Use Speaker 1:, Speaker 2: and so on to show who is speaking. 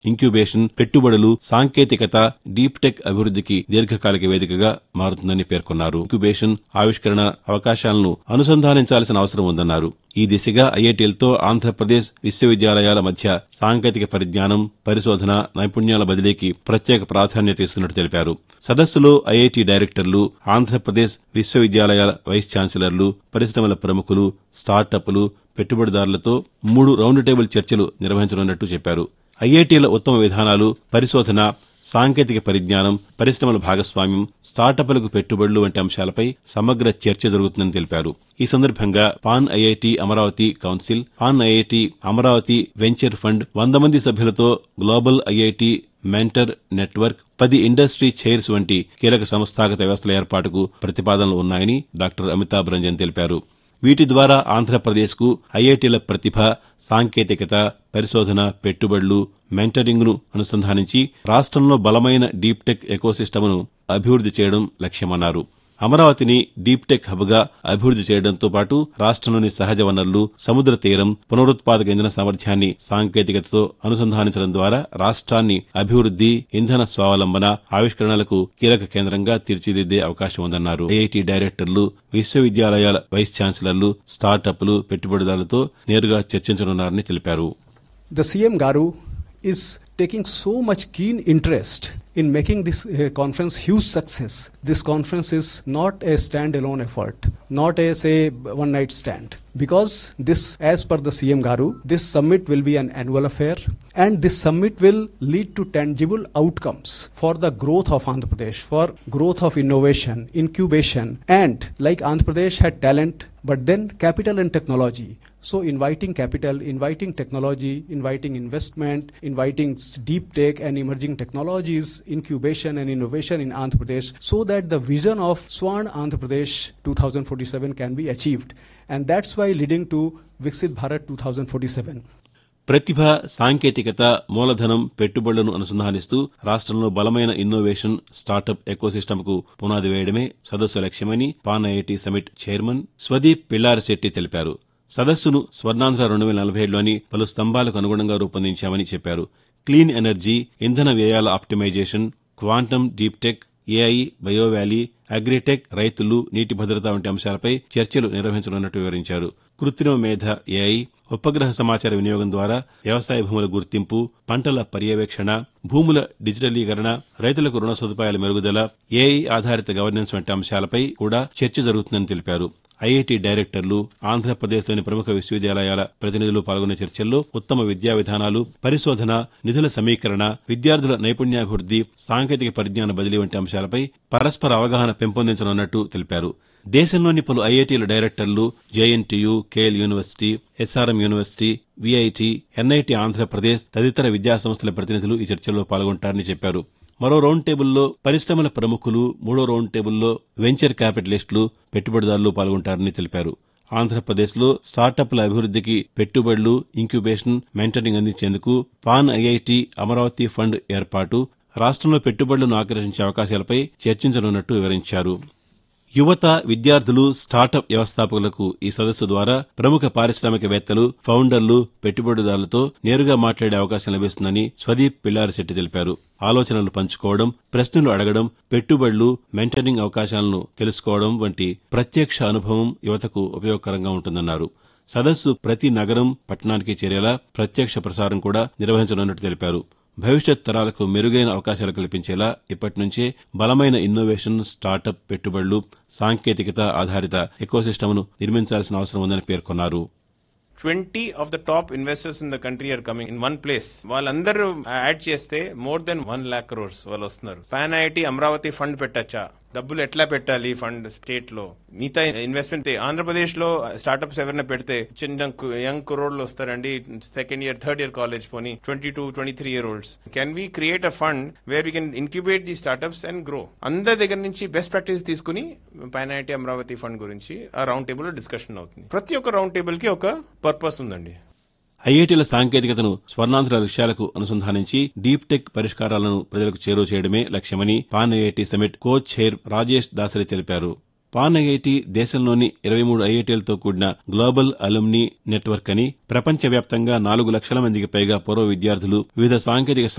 Speaker 1: Incubation పెట్టుబడులు సాంకేతికత deep tech అభివృద్ధికి దీర్ఘకాలిక వేదికగా మారుతుందని పేర్కొన్నారు ఇంక్యుబేషన్ ఆవిష్కరణ అవకాశాలను అనుసంధానించాల్సిన అవసరం ఉందన్నారు ఈ దిశగా ఐఐటీలతో ఆంధ్రప్రదేశ్ విశ్వవిద్యాలయాల మధ్య సాంకేతిక పరిజ్ఞానం పరిశోధన నైపుణ్యాల బదిలీకి ప్రత్యేక ప్రాధాన్యత ఇస్తున్నట్టు తెలిపారు సదస్సులో ఐఐటీ డైరెక్టర్లు ఆంధ్రప్రదేశ్ విశ్వవిద్యాలయాల వైస్ ఛాన్సలర్లు పరిశ్రమల ప్రముఖులు స్టార్టప్లు పెట్టుబడిదారులతో మూడు రౌండ్ టేబుల్ చర్చలు నిర్వహించనున్నట్టు చెప్పారు ఐఐటీల ఉత్తమ విధానాలు పరిశోధన సాంకేతిక పరిజ్ఞానం పరిశ్రమల భాగస్వామ్యం స్టార్టప్లకు పెట్టుబడులు వంటి అంశాలపై సమగ్ర చర్చ జరుగుతుందని తెలిపారు ఈ సందర్భంగా pan IIT Amaravati council pan IIT Amaravati venture fund వంద మంది సభ్యులతో గ్లోబల్ ఐఐటి మెంటర్ నెట్వర్క్ పది ఇండస్ట్రీ చైర్స్ వంటి కీలక సంస్థాగత వ్యవస్థల ఏర్పాటుకు ప్రతిపాదనలు ఉన్నాయని డాక్టర్ అమితాబ్ రంజన్ తెలిపారు వీటి ద్వారా ఆంధ్రప్రదేశ్కు ఐఐటీల ప్రతిభ సాంకేతికత పరిశోధన పెట్టుబడులు మెంటరింగ్ను అనుసంధానించి రాష్ట్రంలో బలమైన డీప్ టెక్ ఎకోసిస్టమ్ను అభివృద్ధి చేయడం లక్ష్యమన్నారు అమరావతిని డీప్ టెక్ హబ్గా అభివృద్ధి చేయడంతో పాటు రాష్ట్రంలోని సహజ వనరులు సముద్ర తీరం పునరుత్పాదక ఇంధన సామర్థ్యాన్ని సాంకేతికతతో అనుసంధానించడం ద్వారా రాష్ట్రాన్ని అభివృద్ధి ఇంధన స్వావలంబన ఆవిష్కరణలకు కీలక కేంద్రంగా తీర్చిదిద్దే అవకాశం ఉందన్నారు ఐఐటి డైరెక్టర్లు విశ్వవిద్యాలయాల వైస్ ఛాన్సలర్లు స్టార్టప్లు పెట్టుబడిదారులతో నేరుగా చర్చించనున్నారని తెలిపారు
Speaker 2: The CM Garu is taking so much keen interest in making this uh, conference huge success. This conference is not a standalone effort, not a say one night stand. Because this, as per the CM Garu, this summit will be an annual affair and this summit will lead to tangible outcomes for the growth of Andhra Pradesh, for growth of innovation, incubation, and like Andhra Pradesh had talent, but then capital and technology. So, inviting capital, inviting technology, inviting investment, inviting s- deep tech and emerging technologies, incubation and innovation in Andhra Pradesh, so that the vision of Swan Andhra Pradesh 2047 can be achieved. And that's why leading to Viksit Bharat 2047.
Speaker 1: ప్రతిభ సాంకేతికత మూలధనం పెట్టుబడులను అనుసంధానిస్తూ రాష్ట్రంలో బలమైన innovation startup ఎకోసిస్టమ్కు పునాది వేయడమే సదస్సు లక్ష్యమని pan IIT summit chairman Swadeep Pillarisetti తెలిపారు సదస్సును స్వర్ణాంధ్ర రెండు వేల నలభై ఏడులోని పలు స్తంభాలకు అనుగుణంగా రూపొందించామని చెప్పారు క్లీన్ ఎనర్జీ ఇంధన వ్యయాల optimization quantum deep tech AI bio valley agritech రైతులు నీటి భద్రత వంటి అంశాలపై చర్చలు నిర్వహించనున్నట్టు వివరించారు కృత్రిమ మేధ ఏఐ ఉపగ్రహ సమాచార వినియోగం ద్వారా వ్యవసాయ భూముల గుర్తింపు పంటల పర్యవేక్షణ భూముల డిజిటలీకరణ రైతులకు రుణ సదుపాయాల మెరుగుదల ఏఐ ఆధారిత గవర్నెన్స్ వంటి అంశాలపై కూడా చర్చ జరుగుతుందని తెలిపారు ఐఐటి డైరెక్టర్లు ఆంధ్రప్రదేశ్లోని ప్రముఖ విశ్వవిద్యాలయాల ప్రతినిధులు పాల్గొన్న చర్చల్లో ఉత్తమ విద్యా విధానాలు పరిశోధన నిధుల సమీకరణ విద్యార్థుల నైపుణ్యాభివృద్ధి సాంకేతిక పరిజ్ఞాన బదిలీ వంటి అంశాలపై పరస్పర అవగాహన పెంపొందించనున్నట్టు తెలిపారు దేశంలోని పలు ఐఐటీల డైరెక్టర్లు JNTU KL university SRM university VIT NIT Andhra Pradesh తదితర విద్యాసంస్థల ప్రతినిధులు ఈ చర్చల్లో పాల్గొంటారని చెప్పారు మరో రౌండ్ టేబుల్లో పరిశ్రమల ప్రముఖులు మూడో రౌండ్ టేబుల్లో వెంచర్ క్యాపిటలిస్టులు పెట్టుబడిదారులు పాల్గొంటారని తెలిపారు ఆంధ్రప్రదేశ్లో స్టార్టప్ల అభివృద్ధికి పెట్టుబడులు ఇంక్యుబేషన్ మెంటరింగ్ అందించేందుకు పాన్ ఐఐటి అమరావతి ఫండ్ ఏర్పాటు రాష్ట్రంలో పెట్టుబడులను ఆకర్షించే అవకాశాలపై చర్చించనున్నట్టు వివరించారు యువత విద్యార్థులు స్టార్టప్ వ్యవస్థాపకులకు ఈ సదస్సు ద్వారా ప్రముఖ పారిశ్రామికవేత్తలు ఫౌండర్లు పెట్టుబడిదారులతో నేరుగా మాట్లాడే అవకాశం లభిస్తుందని స్వదీప్ పిల్లారిశెట్టి తెలిపారు ఆలోచనలు పంచుకోవడం ప్రశ్నలు అడగడం పెట్టుబడులు మెంటరింగ్ అవకాశాలను తెలుసుకోవడం వంటి ప్రత్యక్ష అనుభవం యువతకు ఉపయోగకరంగా ఉంటుందన్నారు సదస్సు ప్రతి నగరం పట్టణానికి చేరేలా ప్రత్యక్ష ప్రసారం కూడా నిర్వహించనున్నట్టు తెలిపారు భవిష్యత్ తరాలకు మెరుగైన అవకాశాలు కల్పించేలా ఇప్పటి నుంచే బలమైన ఇన్నోవేషన్ స్టార్టప్ పెట్టుబడులు సాంకేతికత ఆధారిత ఎకోసిస్టమ్ను నిర్మించాల్సిన అవసరం ఉందని పేర్కొన్నారు
Speaker 3: 20 of the top investors in the country are coming in one place వాళ్ళందరూ యాడ్ చేస్తే more than one lakh crores వాళ్ళు వస్తున్నారు పాన్ ఐఐటి అమరావతి ఫండ్ పెట్టచ్చా డబ్బులు ఎట్లా పెట్టాలి ఫండ్ స్టేట్ లో మిగతా ఇన్వెస్ట్మెంట్ ఆంధ్రప్రదేశ్ లో స్టార్ట్అప్స్ ఎవరైనా పెడితే చిన్న యంగ్ కురోడ్లు వస్తారండి second year third year college పోని twenty two twenty three year olds can we create a fund where we can incubate the startups and grow అందరి దగ్గర నుంచి బెస్ట్ ప్రాక్టీస్ తీసుకుని పాన్ ఐఐటి అమరావతి ఫండ్ గురించి ఆ రౌండ్ టేబుల్ లో discussion అవుతుంది ప్రతి ఒక్క రౌండ్ టేబుల్ కి ఒక పర్పస్ ఉందండి
Speaker 1: ఐఐటీల సాంకేతికతను స్వర్ణాంధ్ర లక్ష్యాలకు అనుసంధానించి డీప్ టెక్ పరిష్కారాలను ప్రజలకు చేరువ చేయడమే లక్ష్యమని pan IIT summit co chair Rajesh Dasari తెలిపారు పాన్ ఐఐటి దేశంలోని ఇరవై మూడు ఐఐటీలతో కూడిన గ్లోబల్ అలుమ్ని నెట్వర్క్ అని ప్రపంచవ్యాప్తంగా నాలుగు లక్షల మందికి పైగా పూర్వ విద్యార్థులు వివిధ సాంకేతిక